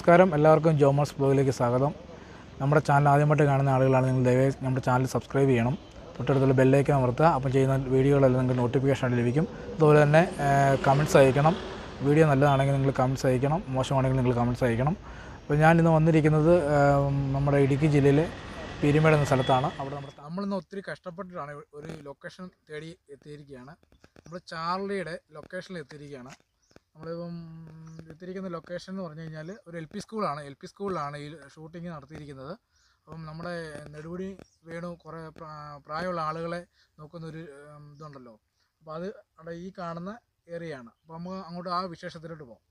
നമസ്കാരം എല്ലാവർക്കും ജോമോസ് ബ്ലോഗിലേക്ക് സ്വാഗതം നമ്മുടെ ചാനൽ ആദ്യമായിട്ട് കാണുന്ന ആളുകളാണ് നിങ്ങൾ ദയവായി നമ്മുടെ ചാനൽ സബ്സ്ക്രൈബ് ചെയ്യണം തൊട്ടടുത്തുള്ള ബെല്ലേക്ക് അമർത്തുക അപ്പം ചെയ്യുന്ന വീഡിയോകളെല്ലാം നിങ്ങൾക്ക് നോട്ടിഫിക്കേഷൻ ആയിട്ട് ലഭിക്കും അതുപോലെ തന്നെ കമൻറ്റ്സ് അയക്കണം വീഡിയോ നല്ലതാണെങ്കിൽ നിങ്ങൾ കമൻറ്റ്സ് അയക്കണം മോശമാണെങ്കിൽ നിങ്ങൾ കമൻറ്റ്സ് അയക്കണം അപ്പോൾ ഞാൻ ഇന്ന് വന്നിരിക്കുന്നത് ഏം, നമ്മുടെ ഇടുക്കി ജില്ലയിലെ പീരുമേട് എന്ന സ്ഥലത്താണ് അവിടെ നമ്മൾ നമ്മളിന്ന് ഒത്തിരി കഷ്ടപ്പെട്ടിട്ടാണ് ഒരു ലൊക്കേഷൻ തേടി എത്തിയിരിക്കുകയാണ് നമ്മൾ ചാർലിയുടെ ലൊക്കേഷനിൽ എത്തിയിരിക്കുകയാണ് നമ്മളിപ്പം എത്തിയിരിക്കുന്ന ലൊക്കേഷൻ എന്ന് പറഞ്ഞു കഴിഞ്ഞാൽ ഒരു എൽ പി സ്കൂളാണ് എൽ പി സ്കൂളിലാണ് ഈ ഷൂട്ടിംഗ് നടത്തിയിരിക്കുന്നത് അപ്പം നമ്മുടെ നെടുമുടി വേണു കുറേ പ്രാ- പ്രായമുള്ള ആളുകളെ നോക്കുന്ന ഒരു ഉം, ഇതുണ്ടല്ലോ അപ്പോൾ അത് അവിടെ ഈ കാണുന്ന ഏരിയയാണ് അപ്പോൾ നമുക്ക് അങ്ങോട്ട് ആ വിശേഷത്തിലോട്ട് പോകാം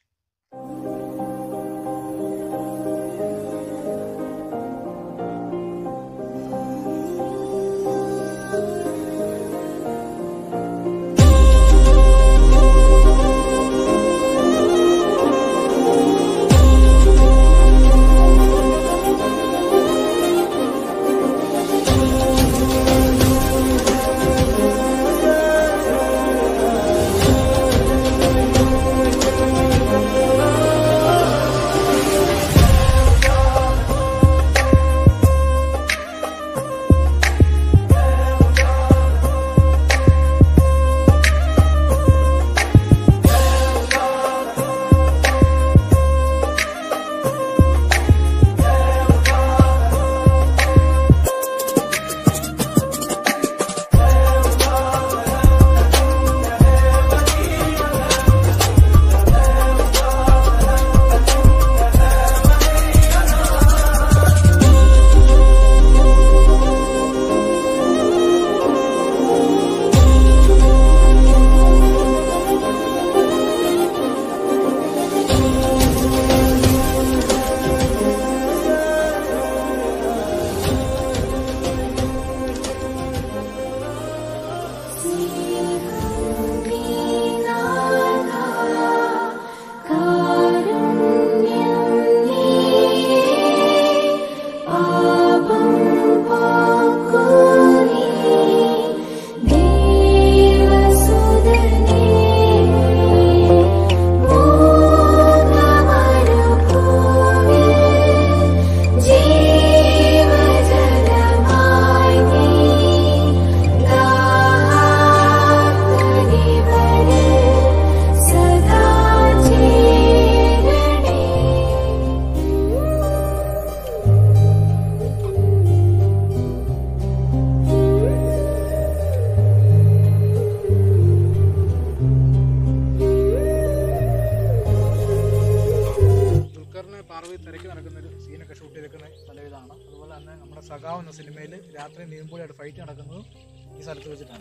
ദുൽഖറിനെ പാർവതി തിരക്കി നടക്കുന്ന ഒരു സീനൊക്കെ ഷൂട്ട് ചെയ്തേക്കുന്ന സ്ഥലം ഇതാണ് അതുപോലെ തന്നെ നമ്മുടെ സഖാവ് എന്ന സിനിമയിൽ രാത്രി നീമ്പുളിയായിട്ട് ഫൈറ്റ് നടക്കുന്നതും ഈ സ്ഥലത്ത് വെച്ചിട്ടാണ്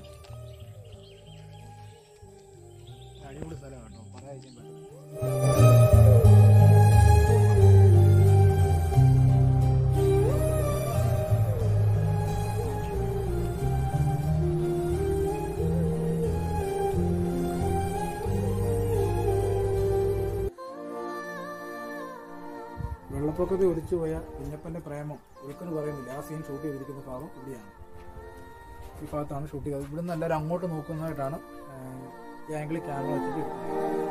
അടിപൊളി സ്ഥലമാണ് കേട്ടോ പറയാതിരിക്കാൻ പറ്റില്ല വെള്ളപ്പൊക്കത്തിൽ ഒലിച്ചു പോയ കുഞ്ഞപ്പൻ്റെ പ്രേമം ഒരിക്കലും പറയുന്നില്ല ആ സീൻ ഷൂട്ട് ചെയ്തിരിക്കുന്ന ഭാഗം ഇവിടെയാണ് ഈ ഭാഗത്താണ് ഷൂട്ട് ചെയ്തത് ഇവിടെ നിന്ന് എല്ലാവരും അങ്ങോട്ട് നോക്കുന്നതായിട്ടാണ് ഈ ആംഗിളിൽ ക്യാമറ വെച്ചിട്ട്